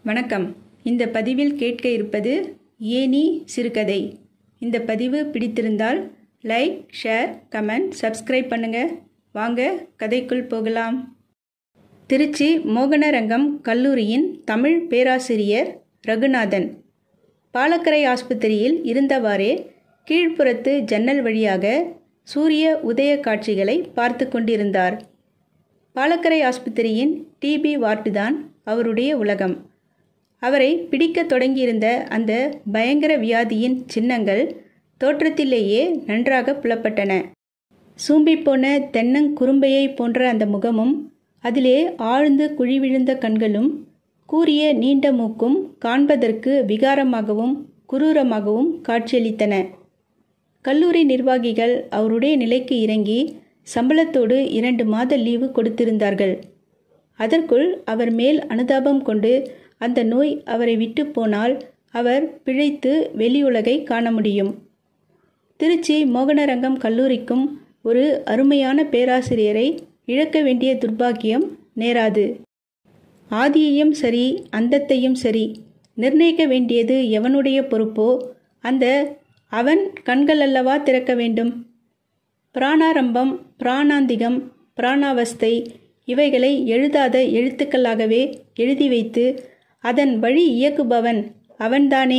வணக்கம் இந்த பதிவில் கேட்க இருப்பது ஏனி சிறுகதை இந்த பதிவு பிடித்திருந்தால் லைக் ஷேர் கமெண்ட் சப்ஸ்கிரைப் பண்ணுங்க வாங்க கதைக்குள் போகலாம் திருச்சி மோகனரங்கம் கல்லூரியின் தமிழ் பேராசிரியர் ரகுநாதன் பாலக்கரை ஆஸ்பத்திரியில் இருந்தவாறே கீழ்ப்புறத்து ஜன்னல் வழியாக சூரிய உதய காட்சிகளை பார்த்து கொண்டிருந்தார் பாலக்கரை ஆஸ்பத்திரியின் டிபி வார்டுதான் அவருடைய உலகம் அவரை பிடிக்கத் தொடங்கியிருந்த அந்த பயங்கர வியாதியின் சின்னங்கள் தோற்றத்திலேயே நன்றாக புலப்பட்டன சூம்பிப்போன தென்னங்குறும்பையை போன்ற அந்த முகமும் அதிலே ஆழ்ந்து குழிவிழுந்த கண்களும் கூரிய நீண்ட மூக்கும் காண்பதற்கு விகாரமாகவும் குரூரமாகவும் காட்சியளித்தன கல்லூரி நிர்வாகிகள் அவருடைய நிலைக்கு இறங்கி சம்பளத்தோடு இரண்டு மாத லீவு கொடுத்திருந்தார்கள் அதற்குள் அவர் மேல் அனுதாபம் கொண்டு அந்த நோய் அவரை விட்டு போனால் அவர் பிழைத்து வெளியுலகை காண முடியும் திருச்சி மோகனரங்கம் கல்லூரிக்கும் ஒரு அருமையான பேராசிரியரை இழக்க வேண்டிய துர்பாக்கியம் நேராது ஆதியையும் சரி அந்தத்தையும் சரி நிர்ணயிக்க வேண்டியது எவனுடைய பொறுப்போ அந்த அவன் கண்கள் அல்லவா திறக்க வேண்டும் பிராணாரம்பம் பிராணாந்திகம் பிராணாவஸ்தை இவைகளை எழுதாத எழுத்துக்களாகவே எழுதி வைத்து அதன் வழி இயக்குபவன் அவன்தானே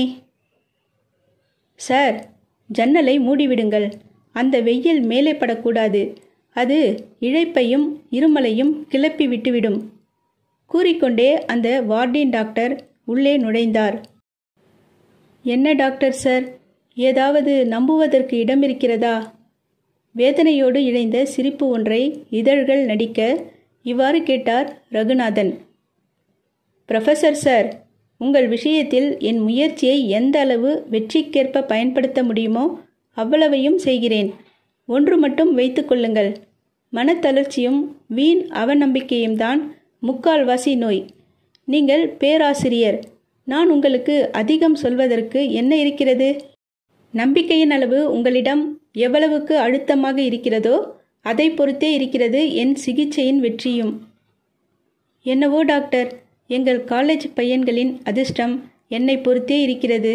சார் ஜன்னலை மூடிவிடுங்கள் அந்த வெயில் மேலே படக்கூடாது அது இழைப்பையும் இருமலையும் கிளப்பி விட்டுவிடும் கூறிக்கொண்டே அந்த வார்டின் டாக்டர் உள்ளே நுழைந்தார் என்ன டாக்டர் சார் ஏதாவது நம்புவதற்கு இடம் இருக்கிறதா வேதனையோடு இழைந்த சிரிப்பு ஒன்றை இதழ்கள் நடிக்க இவ்வாறு கேட்டார் ரகுநாதன் ப்ரொஃபஸர் சார் உங்கள் விஷயத்தில் என் முயற்சியை எந்த அளவு வெற்றிக்கேற்ப பயன்படுத்த முடியுமோ அவ்வளவையும் செய்கிறேன் ஒன்று மட்டும் வைத்துக்கொள்ளுங்கள் மனத்தளர்ச்சியும் வீண் அவநம்பிக்கையும் தான் முக்கால்வாசி நோய் நீங்கள் பேராசிரியர் நான் உங்களுக்கு அதிகம் சொல்வதற்கு என்ன இருக்கிறது நம்பிக்கையின் அளவு உங்களிடம் எவ்வளவுக்கு அழுத்தமாக இருக்கிறதோ அதை பொறுத்தே இருக்கிறது என் சிகிச்சையின் வெற்றியும் என்னவோ டாக்டர் எங்கள் காலேஜ் பையன்களின் அதிர்ஷ்டம் என்னை பொறுத்தே இருக்கிறது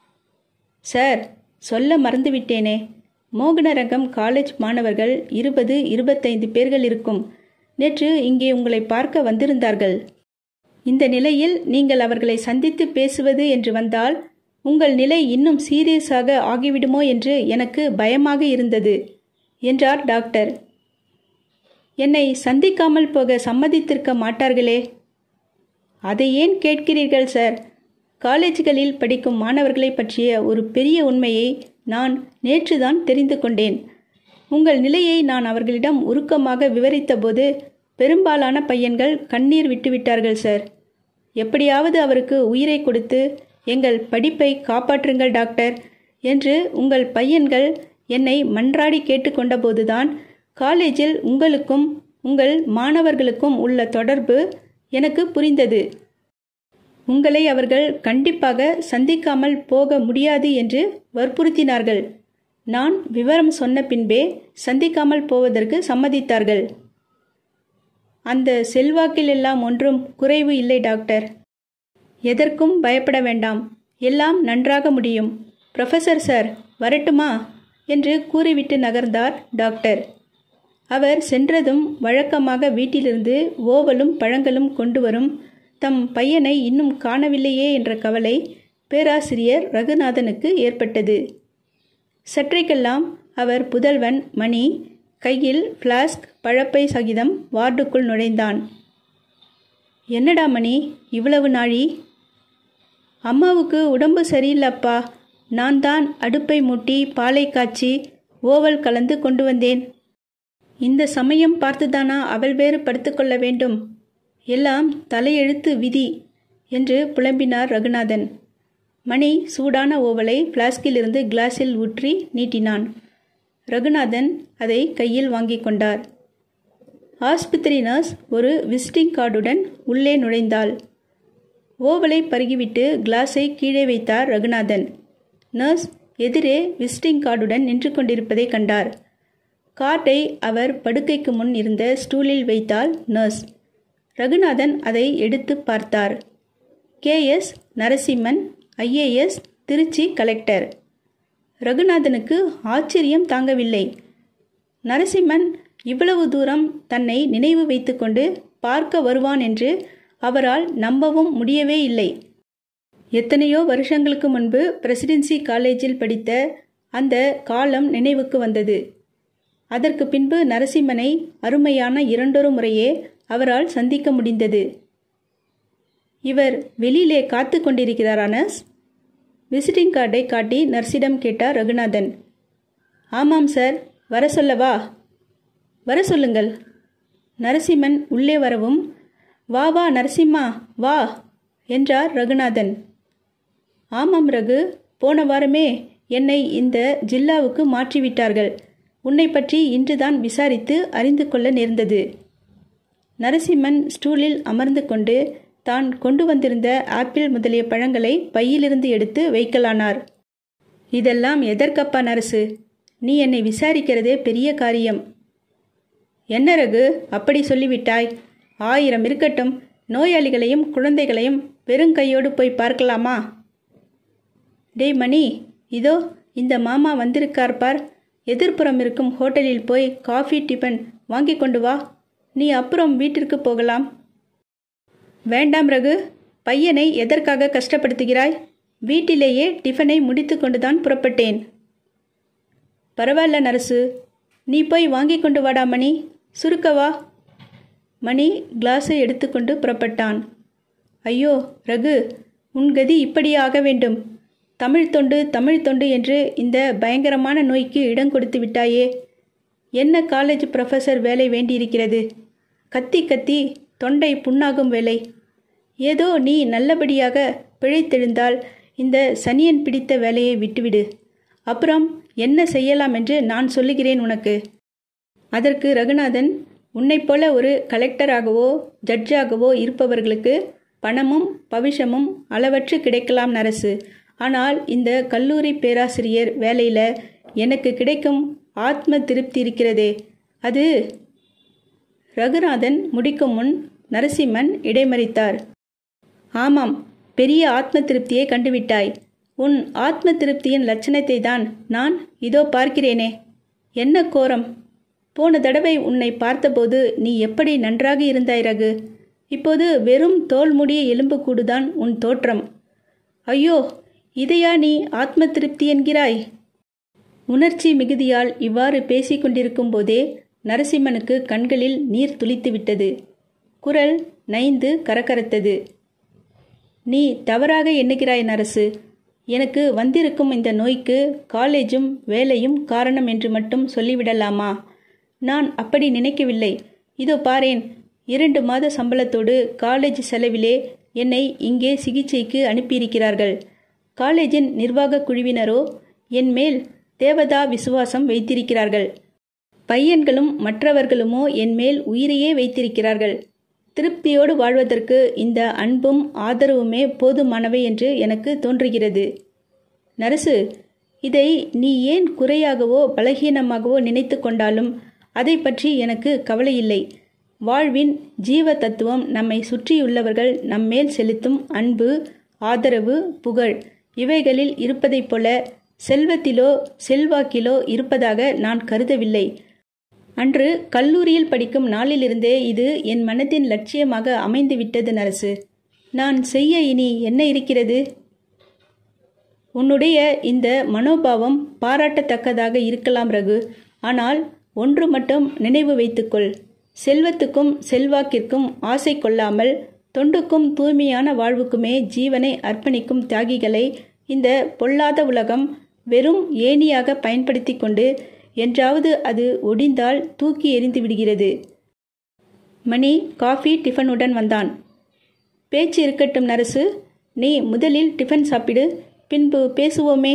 சார் சொல்ல மறந்துவிட்டேனே மோகனரங்கம் காலேஜ் மாணவர்கள் இருபது இருபத்தைந்து பேர்கள் இருக்கும் நேற்று இங்கே உங்களை பார்க்க வந்திருந்தார்கள் இந்த நிலையில் நீங்கள் அவர்களை சந்தித்து பேசுவது என்று வந்தால் உங்கள் நிலை இன்னும் சீரியஸாக ஆகிவிடுமோ என்று எனக்கு பயமாக இருந்தது என்றார் டாக்டர் என்னை சந்திக்காமல் போக சம்மதித்திருக்க மாட்டார்களே அதை ஏன் கேட்கிறீர்கள் சார் காலேஜ்களில் படிக்கும் மாணவர்களை பற்றிய ஒரு பெரிய உண்மையை நான் நேற்றுதான் தெரிந்து கொண்டேன் உங்கள் நிலையை நான் அவர்களிடம் உருக்கமாக விவரித்தபோது பெரும்பாலான பையன்கள் கண்ணீர் விட்டுவிட்டார்கள் சார் எப்படியாவது அவருக்கு உயிரை கொடுத்து எங்கள் படிப்பை காப்பாற்றுங்கள் டாக்டர் என்று உங்கள் பையன்கள் என்னை மன்றாடி கேட்டுக்கொண்டபோதுதான் காலேஜில் உங்களுக்கும் உங்கள் மாணவர்களுக்கும் உள்ள தொடர்பு எனக்கு புரிந்தது உங்களை அவர்கள் கண்டிப்பாக சந்திக்காமல் போக முடியாது என்று வற்புறுத்தினார்கள் நான் விவரம் சொன்ன பின்பே சந்திக்காமல் போவதற்கு சம்மதித்தார்கள் அந்த செல்வாக்கில் எல்லாம் ஒன்றும் குறைவு இல்லை டாக்டர் எதற்கும் பயப்பட வேண்டாம் எல்லாம் நன்றாக முடியும் ப்ரொஃபஸர் சார் வரட்டுமா என்று கூறிவிட்டு நகர்ந்தார் டாக்டர் அவர் சென்றதும் வழக்கமாக வீட்டிலிருந்து ஓவலும் பழங்களும் கொண்டு வரும் தம் பையனை இன்னும் காணவில்லையே என்ற கவலை பேராசிரியர் ரகுநாதனுக்கு ஏற்பட்டது சற்றைக்கெல்லாம் அவர் புதல்வன் மணி கையில் ஃப்ளாஸ்க் பழப்பை சகிதம் வார்டுக்குள் நுழைந்தான் என்னடா மணி இவ்வளவு நாழி அம்மாவுக்கு உடம்பு சரியில்லப்பா நான் தான் அடுப்பை மூட்டி பாலை காய்ச்சி ஓவல் கலந்து கொண்டு வந்தேன் இந்த சமயம் பார்த்துதானா அவள் வேறு படுத்துக்கொள்ள வேண்டும் எல்லாம் தலையெழுத்து விதி என்று புலம்பினார் ரகுநாதன் மணி சூடான ஓவலை பிளாஸ்கிலிருந்து கிளாஸில் ஊற்றி நீட்டினான் ரகுநாதன் அதை கையில் வாங்கி கொண்டார் ஆஸ்பத்திரி நர்ஸ் ஒரு விசிட்டிங் கார்டுடன் உள்ளே நுழைந்தாள் ஓவலை பருகிவிட்டு கிளாஸை கீழே வைத்தார் ரகுநாதன் நர்ஸ் எதிரே விசிட்டிங் கார்டுடன் நின்று கொண்டிருப்பதை கண்டார் கார்டை அவர் படுக்கைக்கு முன் இருந்த ஸ்டூலில் வைத்தாள் நர்ஸ் ரகுநாதன் அதை எடுத்து பார்த்தார் K S Narasimhan IAS Tiruchi collector ரகுநாதனுக்கு ஆச்சரியம் தாங்கவில்லை நரசிம்மன் இவ்வளவு தூரம் தன்னை நினைவு வைத்துக்கொண்டு பார்க்க வருவான் என்று அவரால் நம்பவும் முடியவே இல்லை எத்தனையோ வருஷங்களுக்கு முன்பு பிரசிடென்சி காலேஜில் படித்த அந்த காலம் நினைவுக்கு வந்தது அதற்கு பின்பு நரசிம்மனை அருமையான இரண்டொரு முறையே அவரால் சந்திக்க முடிந்தது இவர் வெளியிலே காத்து கொண்டிருக்கிறாரா நர்ஸ் விசிட்டிங் கார்டை காட்டி நர்ஸிடம் கேட்டார் ரகுநாதன் ஆமாம் சார் வர சொல்லவா வர சொல்லுங்கள் நரசிம்மன் உள்ளே வரவும் வா வா நரசிம்மா வா என்றார் ரகுநாதன் ஆமாம் ரகு போன வாரமே என்னை இந்த ஜில்லாவுக்கு மாற்றிவிட்டார்கள் உன்னை பற்றி இன்றுதான் விசாரித்து அறிந்து கொள்ள நேர்ந்தது நரசிம்மன் ஸ்டூலில் அமர்ந்து கொண்டு தான் கொண்டு வந்திருந்த ஆப்பிள் முதலிய பழங்களை பையிலிருந்து எடுத்து வைக்கலானார் இதெல்லாம் எதற்கப்பா நரசு நீ என்னை விசாரிக்கிறதே பெரிய காரியம் என்ன ரகு அப்படி சொல்லிவிட்டாய் ஆயிரம் இருக்கட்டும் நோயாளிகளையும் குழந்தைகளையும் வெறுங்கையோடு போய் பார்க்கலாமா டேய் மணி இதோ இந்த மாமா வந்திருக்கார் பார் எதிர்ப்புறம் இருக்கும் ஹோட்டலில் போய் காஃபி டிஃபன் வாங்கி கொண்டு வா நீ அப்புறம் வீட்டிற்கு போகலாம் வேண்டாம் ரகு பையனை எதற்காக கஷ்டப்படுத்துகிறாய் வீட்டிலேயே டிஃபனை முடித்து கொண்டுதான் புறப்பட்டேன் பரவாயில்ல நரசு நீ போய் வாங்கி கொண்டு வாடா மணி சுருக்கவா மணி கிளாஸை எடுத்துக்கொண்டு புறப்பட்டான் ஐயோ ரகு உன் கதி இப்படியே ஆக வேண்டும் தமிழ் தொண்டு தமிழ் தொண்டு என்று இந்த பயங்கரமான நோய்க்கு இடம் கொடுத்து விட்டாயே என்ன காலேஜ் ப்ரொஃபஸர் வேலை வேண்டியிருக்கிறது கத்தி கத்தி தொண்டை புண்ணாகும் வேலை ஏதோ நீ நல்லபடியாக பிழைத்தெழுந்தால் இந்த சனியன் பிடித்த வேலையை விட்டுவிடு அப்புறம் என்ன செய்யலாம் என்று நான் சொல்லுகிறேன் உனக்கு அதற்கு ரகுநாதன் உன்னைப் போல ஒரு கலெக்டராகவோ ஜட்ஜாகவோ இருப்பவர்களுக்கு பணமும் பவிஷமும் அளவற்று கிடைக்கலாம் நரசு ஆனால் இந்த கல்லூரி பேராசிரியர் வேலையில் எனக்கு கிடைக்கும் ஆத்ம திருப்தி இருக்கிறதே அது ரகுநாதன் முடிக்கும் முன் நரசிம்மன் இடைமறித்தார் ஆமாம் பெரிய ஆத்ம திருப்தியை கண்டுவிட்டாய் உன் ஆத்ம திருப்தியின் லட்சணத்தை தான் நான் இதோ பார்க்கிறேனே என்ன கோரம் போன தடவை உன்னை பார்த்தபோது நீ எப்படி நன்றாக இருந்தாய் ரகு இப்போது வெறும் தோல் முடிய எலும்புக்கூடுதான் உன் தோற்றம் ஐயோ இதையா நீ ஆத்ம திருப்தி என்கிறாய் உணர்ச்சி மிகுதியால் இவ்வாறு பேசிக் கொண்டிருக்கும் போதே நரசிம்மனுக்கு கண்களில் நீர் துளித்து விட்டது குரல் நைந்து கரகரத்தது நீ தவறாக எண்ணுகிறாய் நரசு எனக்கு வந்திருக்கும் இந்த நோய்க்கு காலேஜும் வேலையும் காரணம் என்று மட்டும் சொல்லிவிடலாமா நான் அப்படி நினைக்கவில்லை இதோ பாரேன் இரண்டு மாத சம்பளத்தோடு காலேஜ் செலவிலே என்னை இங்கே சிகிச்சைக்கு அனுப்பியிருக்கிறார்கள் காலேஜின் நிர்வாக குழுவினரோ என் மேல் தேவதா விசுவாசம் வைத்திருக்கிறார்கள் பையன்களும் மற்றவர்களுமோ என் மேல் உயிரையே வைத்திருக்கிறார்கள் திருப்தியோடு வாழ்வதற்கு இந்த அன்பும் ஆதரவுமே போதுமானவை என்று எனக்கு தோன்றுகிறது நரசு இதை நீ ஏன் குறையாகவோ பலகீனமாகவோ நினைத்து கொண்டாலும் அதை பற்றி எனக்கு கவலையில்லை வாழ்வின் ஜீவ தத்துவம் நம்மை சுற்றியுள்ளவர்கள் நம்மேல் செலுத்தும் அன்பு ஆதரவு புகழ் இவைகளில் இருப்பதைப் போல செல்வத்திலோ செல்வாக்கிலோ இருப்பதாக நான் கருதவில்லை அன்று கல்லூரியில் படிக்கும் நாளிலிருந்தே இது என் மனதின் லட்சியமாக அமைந்துவிட்டது நரசு நான் செய்ய இனி என்ன இருக்கிறது உன்னுடைய இந்த மனோபாவம் பாராட்டத்தக்கதாக இருக்கலாம் ரகு ஆனால் ஒன்று மட்டும் நினைவு வைத்துக்கொள் செல்வத்துக்கும் செல்வாக்கிற்கும் ஆசை கொள்ளாமல் தொண்டுக்கும் தூய்மையான வாழ்வுக்குமே ஜீவனை அர்ப்பணிக்கும் தியாகிகளை இந்த பொல்லாத உலகம் வெறும் ஏணியாக பயன்படுத்தி கொண்டு என்றாவது அது ஒடிந்தால் தூக்கி எறிந்து விடுகிறது மணி காஃபி டிஃபனுடன் வந்தான் பேச்சு இருக்கட்டும் நரசு நீ முதலில் டிஃபன் சாப்பிடு பின்பு பேசுவோமே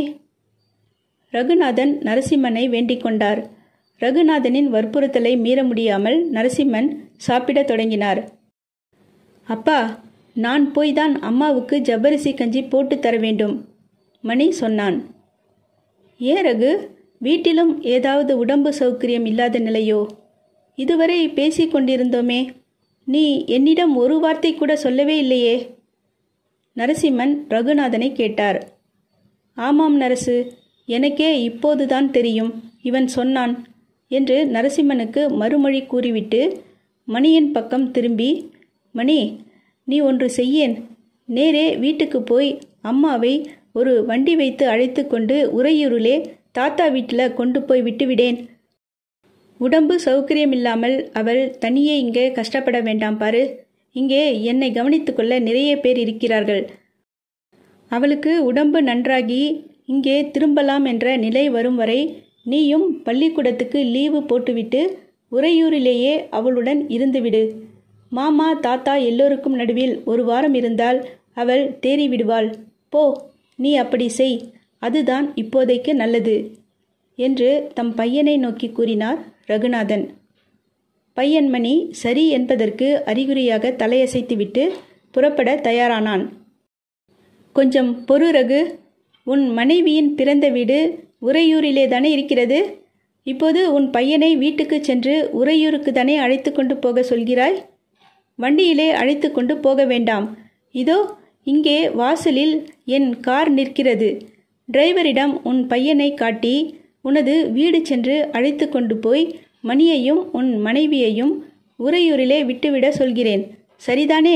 ரகுநாதன் நரசிம்மனை வேண்டிக் கொண்டார் ரகுநாதனின் வற்புறுத்தலை மீற முடியாமல் நரசிம்மன் சாப்பிடத் தொடங்கினார் அப்பா நான் போய்தான் அம்மாவுக்கு ஜவ்வரிசி கஞ்சி போட்டு தர வேண்டும் மணி சொன்னான் ஏன் ரகு வீட்டிலும் ஏதாவது உடம்பு சௌகரியம் இல்லாத நிலையோ இதுவரை பேசிக் கொண்டிருந்தோமே நீ என்னிடம் ஒரு வார்த்தை கூட சொல்லவே இல்லையே நரசிம்மன் ரகுநாதனை கேட்டார் ஆமாம் நரசு எனக்கே இப்போதுதான் தெரியும் இவன் சொன்னான் என்று நரசிம்மனுக்கு மறுமொழி கூறிவிட்டு மணியின் பக்கம் திரும்பி மணி நீ ஒன்று செய்யேன் நேரே வீட்டுக்கு போய் அம்மாவை ஒரு வண்டி வைத்து அழைத்து கொண்டு உறையூரிலே தாத்தா வீட்டில் கொண்டு போய் விட்டுவிடேன் உடம்பு சௌகரியமில்லாமல் அவள் தனியே இங்கே கஷ்டப்பட வேண்டாம் பாரு இங்கே என்னை கவனித்துக்கொள்ள நிறைய பேர் இருக்கிறார்கள் அவளுக்கு உடம்பு நன்றாகி இங்கே திரும்பலாம் என்ற நிலை வரும் வரை நீயும் பள்ளிக்கூடத்துக்கு லீவு போட்டுவிட்டு உறையூரிலேயே அவளுடன் இருந்துவிடு மாமா தாத்தா எல்லோருக்கும் நடுவில் ஒரு வாரம் இருந்தால் அவள் தேறி விடுவாள் போ நீ அப்படி செய் அதுதான் இப்போதைக்கு நல்லது என்று தம் பையனை நோக்கி கூறினார் ரகுநாதன் பையன்மணி சரி என்பதற்கு அறிகுறியாக தலையசைத்துவிட்டு புறப்பட தயாரானான் கொஞ்சம் பொறு ரகு உன் மனைவியின் பிறந்த வீடு உறையூரிலே தானே இருக்கிறது இப்போது உன் பையனை வீட்டுக்கு சென்று உறையூருக்கு தானே அழைத்து கொண்டு போக சொல்கிறாய் வண்டியிலே அழைத்து கொண்டு போக வேண்டாம் இதோ இங்கே வாசலில் என் கார் நிற்கிறது டிரைவரிடம் உன் பையனை காட்டி உனது வீடு சென்று அழைத்து கொண்டு போய் மணியையும் உன் மனைவியையும் உறையூரிலே விட்டுவிட சொல்கிறேன் சரிதானே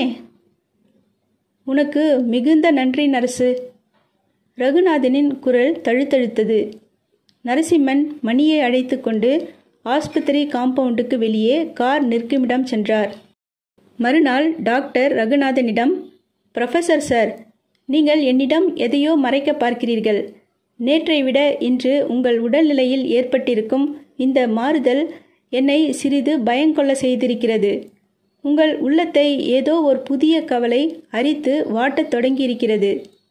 உனக்கு மிகுந்த நன்றி நரசு ரகுநாதனின் குரல் தழுத்தழுத்தது நரசிம்மன் மணியை அழைத்து கொண்டு ஆஸ்பத்திரி காம்பவுண்டுக்கு வெளியே கார் நிற்குமிடம் சென்றார் மறுநாள் டாக்டர் ரகுநாதனிடம் ப்ரொஃபஸர் சார் நீங்கள் என்னிடம் எதையோ மறைக்க பார்க்கிறீர்கள் நேற்றை விட இன்று உங்கள் உடல்நிலையில் ஏற்பட்டிருக்கும் இந்த மாறுதல் என்னை சிறிது பயங்கொள்ள செய்திருக்கிறது உங்கள் உள்ளத்தை ஏதோ ஒரு புதிய கவலை அரித்து வாட்டத் தொடங்கியிருக்கிறது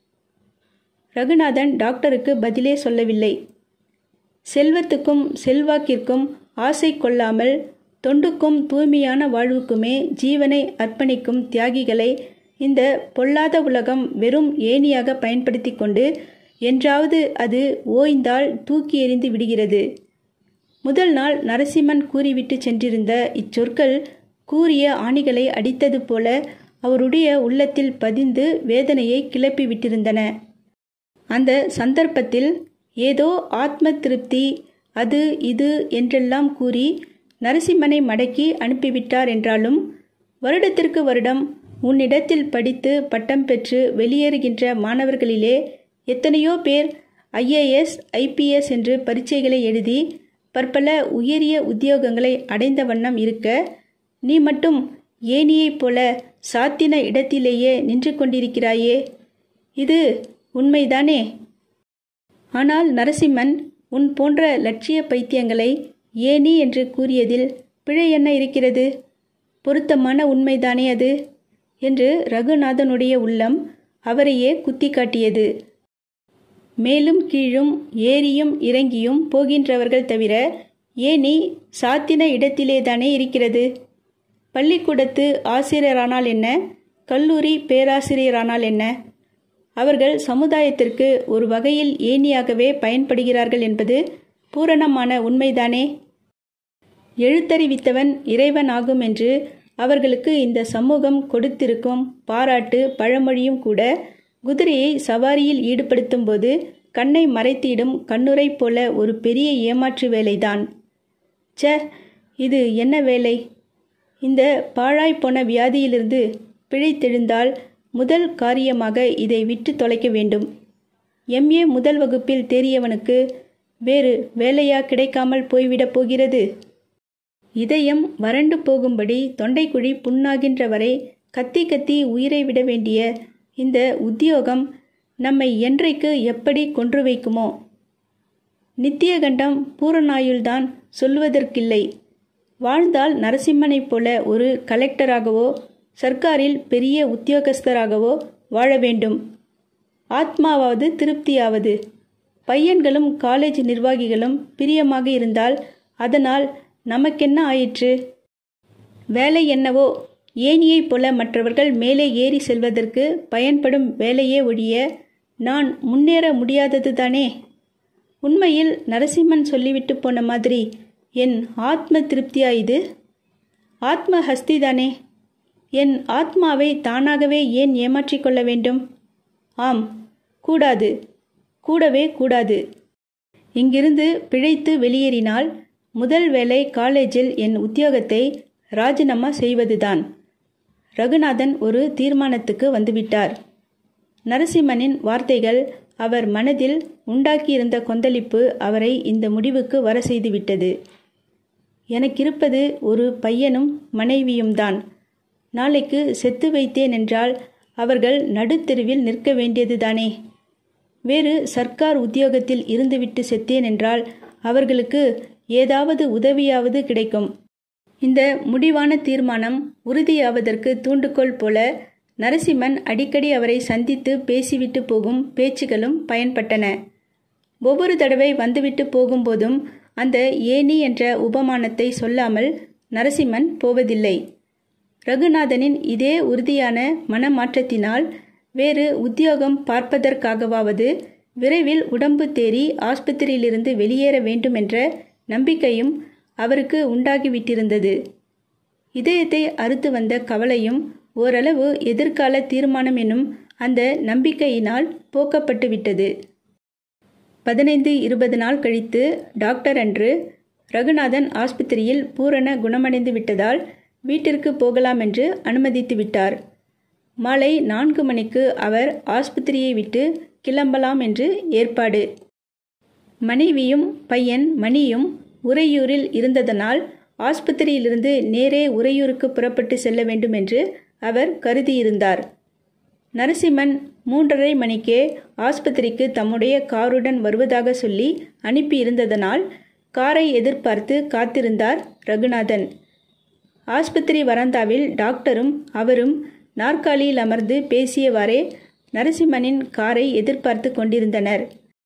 ரகுநாதன் டாக்டருக்கு பதிலே சொல்லவில்லை செல்வத்துக்கும் செல்வாக்கிற்கும் ஆசை கொள்ளாமல் தொண்டுக்கும் தூய்மையான வாழ்வுக்குமே ஜீவனை அர்ப்பணிக்கும் தியாகிகளை இந்த பொல்லாத உலகம் வெறும் ஏணியாக பயன்படுத்தி கொண்டு என்றாவது அது ஓய்ந்தால் தூக்கி எறிந்து விடுகிறது முதல் நாள் நரசிம்மன் கூறிவிட்டு சென்றிருந்த இச்சொற்கள் கூறிய ஆணிகளை அடித்தது போல அவருடைய உள்ளத்தில் பதிந்து வேதனையை கிளப்பி விட்டிருந்தன அந்த சந்தர்ப்பத்தில் ஏதோ ஆத்ம திருப்தி அது இது என்றெல்லாம் கூறி நரசிம்மனை மடக்கி அனுப்பிவிட்டார் என்றாலும் வருடத்திற்கு வருடம் உன்னிடத்தில் படித்து பட்டம் பெற்று வெளியேறுகின்ற மாணவர்களிலே எத்தனையோ பேர் ஐஏஎஸ் ஐபிஎஸ் என்று பரீட்சைகளை எழுதி பற்பல உயரிய உத்தியோகங்களை அடைந்த வண்ணம் இருக்க நீ மட்டும் ஏனியைப் போல சாத்தின இடத்திலேயே நின்று கொண்டிருக்கிறாயே இது உண்மைதானே ஆனால் நரசிம்மன் உன் போன்ற லட்சிய பைத்தியங்களை ஏனி என்று கூறியதில் பிழை என்ன இருக்கிறது பொருத்தமான உண்மைதானே அது என்று ரகுநாதனுடைய உள்ளம் அவரையே குத்தி காட்டியது மேலும் கீழும் ஏறியும் இறங்கியும் போகின்றவர்கள் தவிர ஏனி சாத்தின இடத்திலேதானே இருக்கிறது பள்ளிக்கூடத்து ஆசிரியரானால் என்ன கல்லூரி பேராசிரியரானால் என்ன அவர்கள் சமுதாயத்திற்கு ஒரு வகையில் ஏணியாகவே பயன்படுகிறார்கள் என்பது பூரணமான உண்மைதானே எழுத்தறிவித்தவன் இறைவன் ஆகும் என்று அவர்களுக்கு இந்த சமூகம் கொடுத்திருக்கும் பாராட்டு பழமொழியும் கூட குதிரையை சவாரியில் ஈடுபடுத்தும் போது கண்ணை மறைத்திடும் கண்ணுரை போல ஒரு பெரிய ஏமாற்று வேலைதான் ச இது என்ன வேலை இந்த பாழாய்ப்போன வியாதியிலிருந்து பிழைத்தெழுந்தால் முதல் காரியமாக இதை விட்டு தொலைக்க வேண்டும் எம்ஏ முதல் வகுப்பில் தேறியவனுக்கு வேறு வேலையா கிடைக்காமல் போய்விடப் போகிறது இதயம் வறண்டு போகும்படி தொண்டைக்குழி புண்ணாகின்ற வரை கத்தி கத்தி உயிரை விட வேண்டிய இந்த உத்தியோகம் நம்மை என்றைக்கு எப்படி கொன்று வைக்குமோ நித்தியகண்டம் பூரணாயுள்தான் சொல்வதற்கில்லை வாழ்ந்தால் நரசிம்மனைப் போல ஒரு கலெக்டராகவோ சர்க்காரில் பெரிய உத்தியோகஸ்தராகவோ வாழ வேண்டும் ஆத்மாவாவது திருப்தியாவது பையன்களும் காலேஜ் நிர்வாகிகளும் பிரியமாக இருந்தால் அதனால் நமக்கென்ன ஆயிற்று வேலை என்னவோ ஏனியைப் போல மற்றவர்கள் மேலே ஏறி செல்வதற்கு பயன்படும் வேலையே ஒழிய நான் முன்னேற முடியாதது தானே உண்மையில் நரசிம்மன் சொல்லிவிட்டு போன மாதிரி என் ஆத்ம திருப்தியா இது ஆத்ம ஹஸ்திதானே என் ஆத்மாவை தானாகவே ஏன் ஏமாற்றிக் கொள்ள வேண்டும் ஆம் கூடாது கூடவே கூடாது இங்கிருந்து பிழைத்து வெளியேறினால் முதல் வேலை காலேஜில் என் உத்தியோகத்தை ராஜினாமா செய்வதுதான் ரகுநாதன் ஒரு தீர்மானத்துக்கு வந்துவிட்டார் நரசிம்மனின் வார்த்தைகள் அவர் மனதில் உண்டாக்கியிருந்த கொந்தளிப்பு அவரை இந்த முடிவுக்கு வர செய்துவிட்டது எனக்கிருப்பது ஒரு பையனும் மனைவியும்தான் நாளைக்கு செத்து வைத்தேன் என்றால் அவர்கள் நடுத்தெருவில் நிற்க வேண்டியதுதானே வேறு சர்க்கார் உத்தியோகத்தில் இருந்துவிட்டு செத்தேன் என்றால் அவர்களுக்கு ஏதாவது உதவியாவது கிடைக்கும் இந்த முடிவான தீர்மானம் உறுதியாவதற்கு தூண்டுகோல் போல நரசிம்மன் அடிக்கடி அவரை சந்தித்து பேசிவிட்டு போகும் பேச்சுகளும் பயன்பட்டன ஒவ்வொரு தடவை வந்துவிட்டு போகும்போதும் அந்த ஏனி என்ற உபமானத்தை சொல்லாமல் நரசிம்மன் போவதில்லை ரகுநாதனின் இதே உறுதியான மனமாற்றத்தினால் வேறு உத்தியோகம் பார்ப்பதற்காகவாவது விரைவில் உடம்பு தேறி ஆஸ்பத்திரியிலிருந்து வெளியேற வேண்டுமென்ற நம்பிக்கையும் அவருக்கு உண்டாகிவிட்டிருந்தது இதயத்தை அறுத்து வந்த கவலையும் ஓரளவு எதிர்கால தீர்மானம் என்னும் அந்த நம்பிக்கையினால் போக்கப்பட்டு விட்டது பதினைந்து இருபது நாள் கழித்து டாக்டர் அன்று ரகுநாதன் ஆஸ்பத்திரியில் பூரண குணமடைந்து விட்டதால் வீட்டிற்கு போகலாம் என்று அனுமதித்து விட்டார் மாலை நான்கு மணிக்கு அவர் ஆஸ்பத்திரியை விட்டு கிளம்பலாம் என்று ஏற்பாடு மனைவியும் பையன் மணியும் உறையூரில் இருந்ததனால் ஆஸ்பத்திரியிலிருந்து நேரே உறையூருக்கு புறப்பட்டு செல்ல வேண்டும் என்று அவர் கருதியிருந்தார் நரசிம்மன் மூன்றரை மணிக்கே ஆஸ்பத்திரிக்கு தம்முடைய காருடன் வருவதாக சொல்லி அனுப்பியிருந்ததனால் காரை எதிர்பார்த்து காத்திருந்தார் ரகுநாதன் ஆஸ்பத்திரி வராந்தாவில் டாக்டரும் அவரும் நாற்காலியில் அமர்ந்து பேசியவாறே நரசிம்மனின் காரை எதிர்பார்த்து கொண்டிருந்தனர்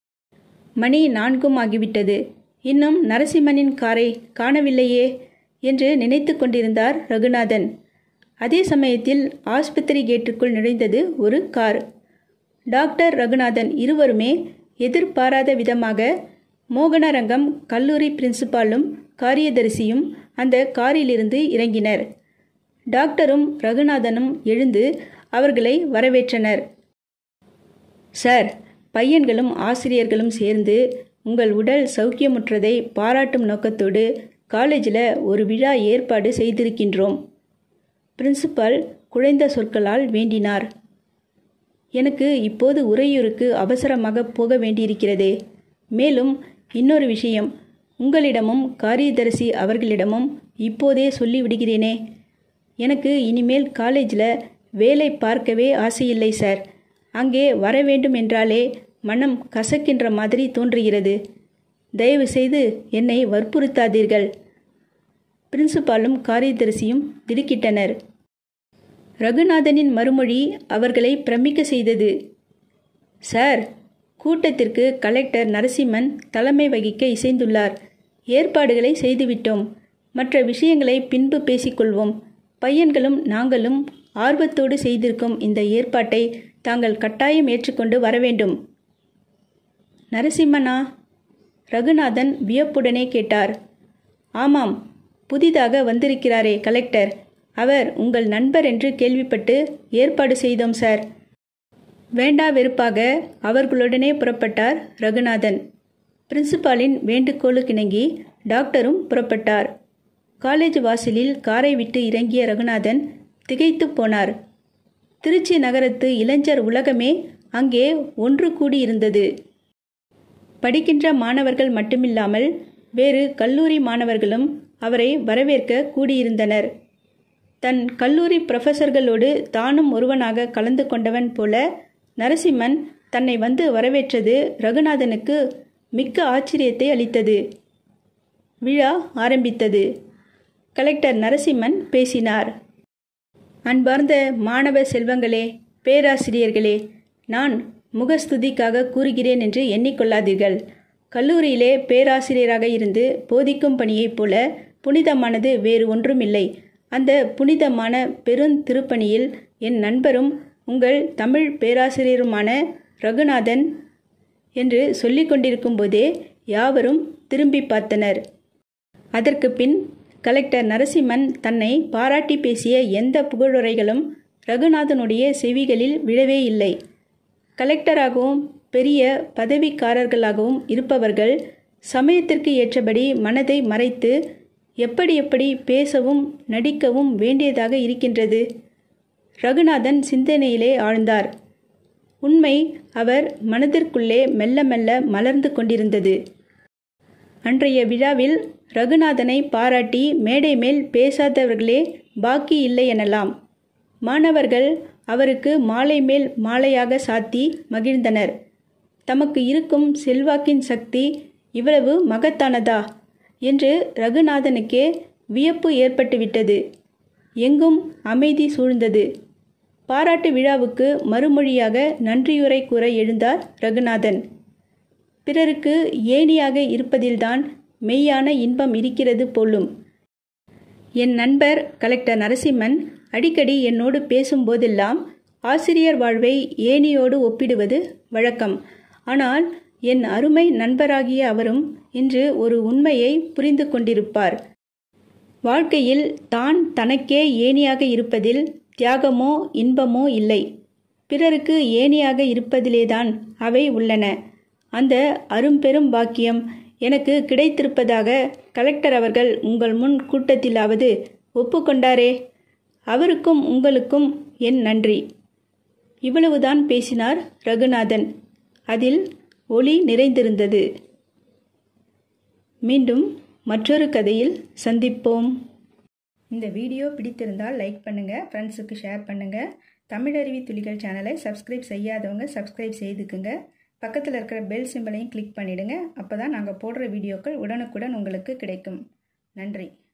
மணி நான்கும் ஆகிவிட்டது இன்னும் நரசிம்மனின் காரை காணவில்லையே என்று நினைத்து கொண்டிருந்தார் ரகுநாதன் அதே சமயத்தில் ஆஸ்பத்திரி கேட்டுக்குள் நுழைந்தது ஒரு கார் டாக்டர் ரகுநாதன் இருவருமே எதிர்பாராத விதமாக மோகனரங்கம் கல்லூரி பிரின்சிபாலும் காரியதரிசியும் அந்த காரிலிருந்து இறங்கினர் டாக்டரும் ரகுநாதனும் எழுந்து அவர்களை வரவேற்றனர் சார் பையன்களும் ஆசிரியர்களும் சேர்ந்து உங்கள் உடல் சௌக்கியமுற்றதை பாராட்டும் நோக்கத்தோடு காலேஜில் ஒரு விழா ஏற்பாடு செய்திருக்கின்றோம் பிரின்சிபால் குழைந்த சொற்களால் வேண்டினார் எனக்கு இப்போது உறையூருக்கு அவசரமாக போக வேண்டியிருக்கிறதே மேலும் இன்னொரு விஷயம் உங்களிடமும் காரியதரிசி அவர்களிடமும் இப்போதே சொல்லிவிடுகிறேனே எனக்கு இனிமேல் காலேஜில் வேலை பார்க்கவே ஆசையில்லை சார் அங்கே வர வேண்டும் என்றாலே மனம் கசக்கின்ற மாதிரி தோன்றுகிறது தயவு செய்து என்னை வற்புறுத்தாதீர்கள் பிரின்சிபாலும் காரியதரிசியும் திடுக்கிட்டனர் ரகுநாதனின் மறுமொழி அவர்களை பிரமிக்க செய்தது சார் கூட்டத்திற்கு கலெக்டர் நரசிம்மன் தலைமை வகிக்க இசைந்துள்ளார் ஏற்பாடுகளை செய்துவிட்டோம் மற்ற விஷயங்களை பின்பு பேசிக்கொள்வோம் பையன்களும் நாங்களும் ஆர்வத்தோடு செய்திருக்கும் இந்த ஏற்பாட்டை தாங்கள் கட்டாயம் ஏற்றுக்கொண்டு வர வேண்டும் நரசிம்மனா ரகுநாதன் வியப்புடனே கேட்டார் ஆமாம் புதிதாக வந்திருக்கிறாரே கலெக்டர் அவர் உங்கள் நண்பர் என்று கேள்விப்பட்டு ஏற்பாடு செய்தோம் சார் வேண்டா வெறுப்பாக அவர்களுடனே புறப்பட்டார் ரகுநாதன் பிரின்சிபாலின் வேண்டுகோளுக்கிணங்கி டாக்டரும் புறப்பட்டார் காலேஜ் வாசலில் காரை விட்டு இறங்கிய ரகுநாதன் திகைத்து போனார் திருச்சி நகரத்து இளைஞர் உலகமே அங்கே ஒன்று கூடியிருந்தது படிக்கின்ற மாணவர்கள் மட்டுமில்லாமல் வேறு கல்லூரி மாணவர்களும் அவரை வரவேற்க கூடியிருந்தனர் தன் கல்லூரி புரொஃபஸர்களோடு தானும் ஒருவனாக கலந்து கொண்டவன் போல நரசிம்மன் தன்னை வந்து வரவேற்றது ரகுநாதனுக்கு மிக்க ஆச்சரியத்தை அளித்தது விழா ஆரம்பித்தது கலெக்டர் நரசிம்மன் பேசினார் அன்பார்ந்த மாணவ செல்வங்களே பேராசிரியர்களே நான் முகஸ்துதிக்காக கூறுகிறேன் என்று எண்ணிக்கொள்ளாதீர்கள் கல்லூரியிலே பேராசிரியராக இருந்து போதிக்கும் பணியைப் போல புனிதமானது வேறு ஒன்றுமில்லை அந்த புனிதமான பெருந்திருப்பணியில் என் நண்பரும் உங்கள் தமிழ் பேராசிரியருமான ரகுநாதன் என்று சொல்லிக் கொண்டிருக்கும் போதே யாவரும் திரும்பி பார்த்தனர் அதற்கு பின் கலெக்டர் நரசிம்மன் தன்னை பாராட்டி பேசிய எந்த புகழுரைகளும் ரகுநாதனுடைய செவிகளில் விழவே இல்லை கலெக்டராகவும் பெரிய பதவிக்காரர்களாகவும் இருப்பவர்கள் சமயத்திற்கு ஏற்றபடி மனதை மறைத்து எப்படி எப்படி பேசவும் நடிக்கவும் வேண்டியதாக இருக்கின்றது ரகுநாதன் சிந்தனையிலே ஆழ்ந்தார் உண்மை அவர் மனதிற்குள்ளே மெல்ல மெல்ல மலர்ந்து கொண்டிருந்தது அன்றைய விழாவில் ரகுநாதனை பாராட்டி மேடை மேல் பேசாதவர்களே பாக்கி இல்லை எனலாம் மாணவர்கள் அவருக்கு மாலை மேல் மாலையாக சாத்தி மகிழ்ந்தனர் தமக்கு இருக்கும் செல்வாக்கின் சக்தி இவ்வளவு மகத்தானதா என்று ரகுநாதனுக்கே வியப்பு ஏற்பட்டுவிட்டது எங்கும் அமைதி சூழ்ந்தது பாராட்டு விழாவுக்கு மறுமொழியாக நன்றியுரை கூற எழுந்தார் ரகுநாதன் பிறருக்கு ஏணியாக இருப்பதில்தான் மெய்யான இன்பம் இருக்கிறது போலும் என் நண்பர் கலெக்டர் நரசிம்மன் அடிக்கடி என்னோடு பேசும்போதெல்லாம் ஆசிரியர் வாழ்வை ஏணியோடு ஒப்பிடுவது வழக்கம் ஆனால் என் அருமை நண்பராகிய அவரும் இன்று ஒரு உண்மையை புரிந்து கொண்டிருப்பார் வாழ்க்கையில் தான் தனக்கே ஏணியாக இருப்பதில் தியாகமோ இன்பமோ இல்லை பிறருக்கு ஏணியாக இருப்பதிலேதான் அவை உள்ளன அந்த அரும்பெரும் பாக்கியம் எனக்கு கிடைத்திருப்பதாக கலெக்டர் அவர்கள் உங்கள் முன் கூட்டத்திலாவது ஒப்புக்கொண்டாரே அவருக்கும் உங்களுக்கும் என் நன்றி இவ்வளவுதான் பேசினார் ரகுநாதன் அதில் ஒளி நிறைந்திருந்தது மீண்டும் மற்றொரு கதையில் சந்திப்போம் இந்த வீடியோ பிடித்திருந்தால் லைக் பண்ணுங்கள் ஃப்ரெண்ட்ஸுக்கு ஷேர் பண்ணுங்கள் தமிழருவி துளிகள் சேனலை சப்ஸ்கிரைப் செய்யாதவங்க சப்ஸ்கிரைப் செய்துக்குங்க பக்கத்தில் இருக்கிற பெல் சிம்பிளையும் கிளிக் பண்ணிவிடுங்க அப்போ தான் நாங்கள் போடுற வீடியோக்கள் உடனுக்குடன் உங்களுக்கு கிடைக்கும் நன்றி